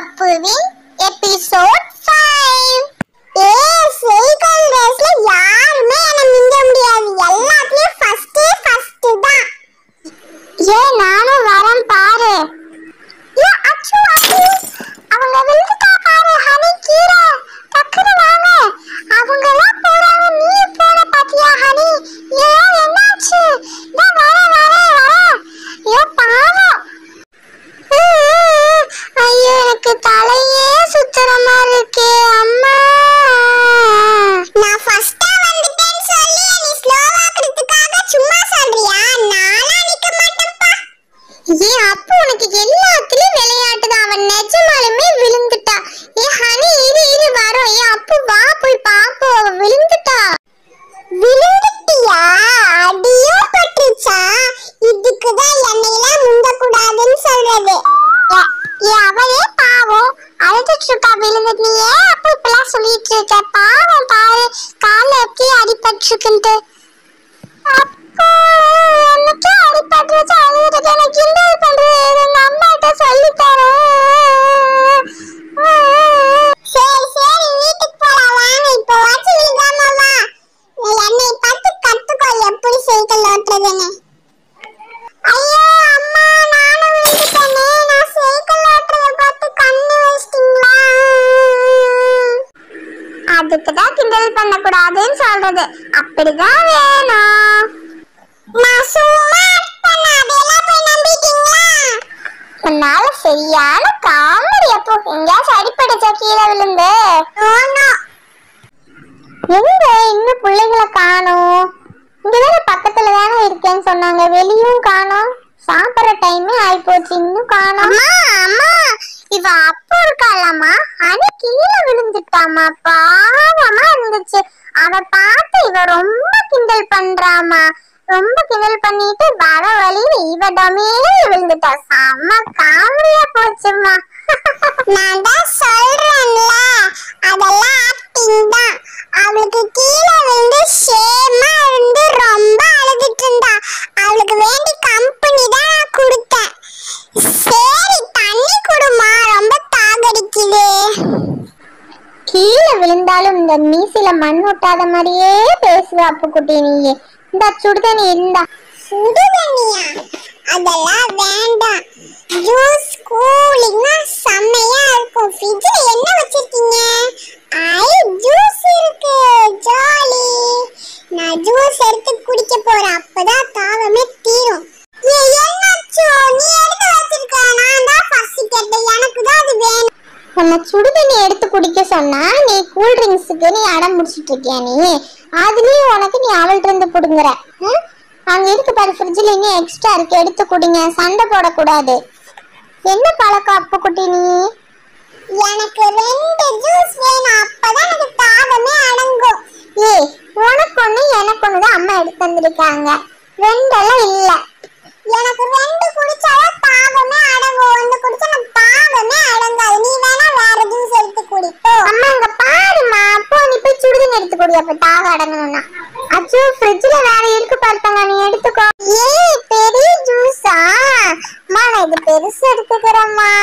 அப்புவின் episode 5 ஏ cycle ரேஸ்ல யாருமே என்ன மிஞ்ச முடியாது எல்லாத்துலயும் ஃபர்ஸ்ட் ஃபர்ஸ்ட் தான் ஏ நானும் வரேன் பாரு ஏ அச்சு அச்சு அவங்க விழுந்துட்டா பாரு ஹனி கீரை டக்குனு வாங்க அவங்க எல்லாம் போறாங்க நீ போற பாத்தியா ஹனி ஏ என்னாச்சு நான் வரேன் வரேன் வரேன் ஐயோ பாவம் ஐயோ எனக்கு தலையே சுத்துற மாதிரி இருக்கே அம்மா நான் ஃபர்ஸ்டா வந்துட்டேன்னு சொல்லி நீ ஸ்லோவாக்குறதுக்காக சும்மா சொல்றியா நானா நிக்க மாட்டேன்ப்பா ஏன் அப்போ உனக்கு எல்லாத்துலயும் விளையாட்டு தான் அவன் நிஜமாலுமே விழுந்துட்டா ஏ ஹனி இரு இரு வரோம் ஏன் அப்பு வா போய் பாப்போம் அவ விழுந்துட்டா விழுந்துட்டியா அடியோ பட்டுச்சா இதுக்கு தான் என்னையெல்லாம் முந்தக்கூடாதுன்னு சொல்றது ஏ- ஏ அவளே பாவம் அழுதுட்டு இருக்கா விழுந்துட்டு நீ ஏன் அப்ப இப்பெல்லாம் சொல்லிட்டு இருக்க பாவம் பாரு கால எப்படி அடிபட்டிருக்குன்ட்டு அப்பா எனக்கு அடிபட்டுருச்சு அழுதுட்டு எனக்கு கிண்டல் பண்றது எங்க அம்மாட்ட சொல்லி சரி சரி வீட்டுக்கு போலாம் வாங்க இப்போ வாட்சி விழுகாம வா என்னை பார்த்து கத்துக்கோ எப்படி சைக்கிள் ஓட்டுறதுன்னு ஐயோ அம்மா நானும் விழுந்துட்டேனே நான் சைக்கிள் ஓட்டுறத பார்த்து கண்ணு வச்சிட்டீங்களா அதுக்கு தான் கிண்டல் பண்ணக்கூடாதுன்னு சொல்றது அப்படிதான் வேணும் நான் சும்மா பண்ண அதெல்லாம் போய் நம்பிட்டீங்களா உன்னால சரியான காமெடி அப்போ எங்கேயாச்சும் அடிப்படைச்சா கீழே விழுந்து எங்க இன்னும் பிள்ளைங்களை காணோம் இங்கதானே பக்கத்துல தானே இருக்கேன்னு சொன்னாங்க வெளியும் காணோம் சாப்பிடுற டைமே ஆயிப்போச்சு இன்னும் காணோம் அம்மா அம்மா இவ அப்போ இருக்காளாமா அனி கீழே விழுந்துட்டாமா பாவமா இருந்துச்சு அவ பார்த்து இவ ரொம்ப கிண்டல் பண்றாமா ரொம்ப கிண்டல் பண்ணிட்டு வர வழியில இவ டமேல விழுந்துட்டா செம்ம காமெடியா போச்சுமா நான் தான் சொல்றேன்ல அதெல்லாம் ஆக்டிங் தான் அவளுக்கு கீழே விழுந்து ஷேமா இருந்து ரொம்ப அழுதுட்டு இருந்தா அவளுக்கு வேண்டி கம்பெனி தான் நான் கொடுத்தேன் சரி தண்ணி குடுமா ரொம்ப தாகடிக்குது கீழே விழுந்தாலும் இந்த மீசில மண் ஒட்டாத மாதிரியே பேசுவ அப்பு குட்டி நீ இந்த சுடுதண்ணி இருந்தா சுடுதண்ணியா அதெல்லாம் வேண்டாம் ஜூஸ் கூலிங்கா செம்மையா இருக்கும் ஃப்ரிட்ஜ்ல என்ன வச்சிருக்கீங்க ஐ ஜூஸ் இருக்கு ஜாலி நான் ஜூஸ் எடுத்து குடிக்க போறேன் அப்பதான் தாகமே தீரும் ஏய், என்னாச்சு நீ எடுத்து வச்சிருக்க நான் தான் ஃபர்ஸ்ட் கேட்டேன் எனக்கு தான் அது வேணும் உன்னை சுடுதண்ணி எடுத்து குடிக்க சொன்னா நீ கூல் ட்ரிங்க்ஸுக்கு நீ அடம் முடிச்சிட்டு இருக்கியா நீ அதுலயும் உனக்கு நீ அவள்கிட்ட இருந்து புடுங்குற ம்? அங்க இருக்கு பாரு ஃப்ரிட்ஜில் இன்னும் எக்ஸ்ட்ரா இருக்கு எடுத்து குடிங்க சண்டை போடக்கூடாது என்ன பழக்கம் அப்ப குட்டி நீ எனக்கு ரெண்டு ஜூஸ் வேணும் அப்பதான் எனக்கு தாகமே அடங்கும் ஏய் உனக்கு ஒண்ணு எனக்கு ஒண்ணு தான் அம்மா எடுத்து வந்திருக்காங்க ரெண்டெல்லாம் இல்ல எனக்கு ரெண்டு குடிச்சாதான் தாகமே அடங்கும் ஒண்ணு குடிச்சா எனக்கு தாகமே அடங்காது நீ வேணா வேற ஜூஸ் எடுத்து குடிப்போ அம்மா இங்க பாருமா அப்போ நீ போய் சுடுதண்ணி எடுத்து குடி அப்ப தாகம் அடங்கணும்னா அச்சோ ஃப்ரிட்ஜ்ல வேற இருக்கு பார்த்தாங்க நீ எடுத்துக்கோ ஏய் பெரிய ஜூஸா அம்மா நான் இது பெருசு எடுத்துக்கிறேம்மா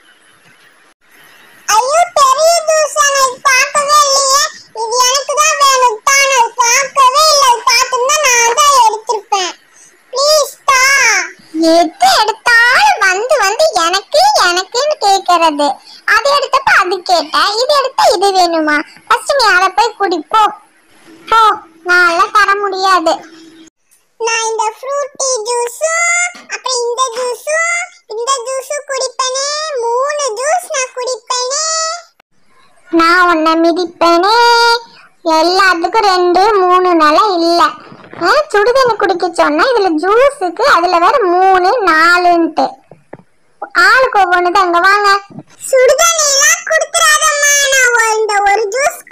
ஐயோ பெரிய ஜூஸ் நான் பார்க்கவே இல்லையே இது எனக்கு தான் வேணும் தான் நான் பார்க்கவே இல்லை பார்த்துன்னா நான் தான் எடுத்திருப்பேன் ப்ளீஸ் தா எது எடுத்தாலும் வந்து வந்து எனக்கு எனக்குன்னு கேட்கறது அது எடுத்தப்ப அது கேட்ட இது எடுத்தா இது வேணுமா ஃபர்ஸ்ட் நீ அதை போய் குடிப்போ போ நான் தர முடியாது நான் இந்த ஃப்ரூட்டி ஜூஸும் அப்புறம் இந்த ஜூஸும் இந்த ஜூஸும் குடிப்பேனே மூணு ஜூஸ் நான் குடிப்பேனே நான் உன்னை மிதிப்பேனே எல்லாத்துக்கும் ரெண்டு மூணு நாளா இல்ல ஆ, சுடுதண்ணி குடிக்க சொன்னா இதுல ஜூஸுக்கு அதுல வேற மூணு நாலுன்ட்டு ஆளுக்கு ஒவ்வொன்று அங்க வாங்க சுடுதண்ணி எல்லாம் குடுத்துறாதம்மா நான் இந்த ஒரு ஜூஸ்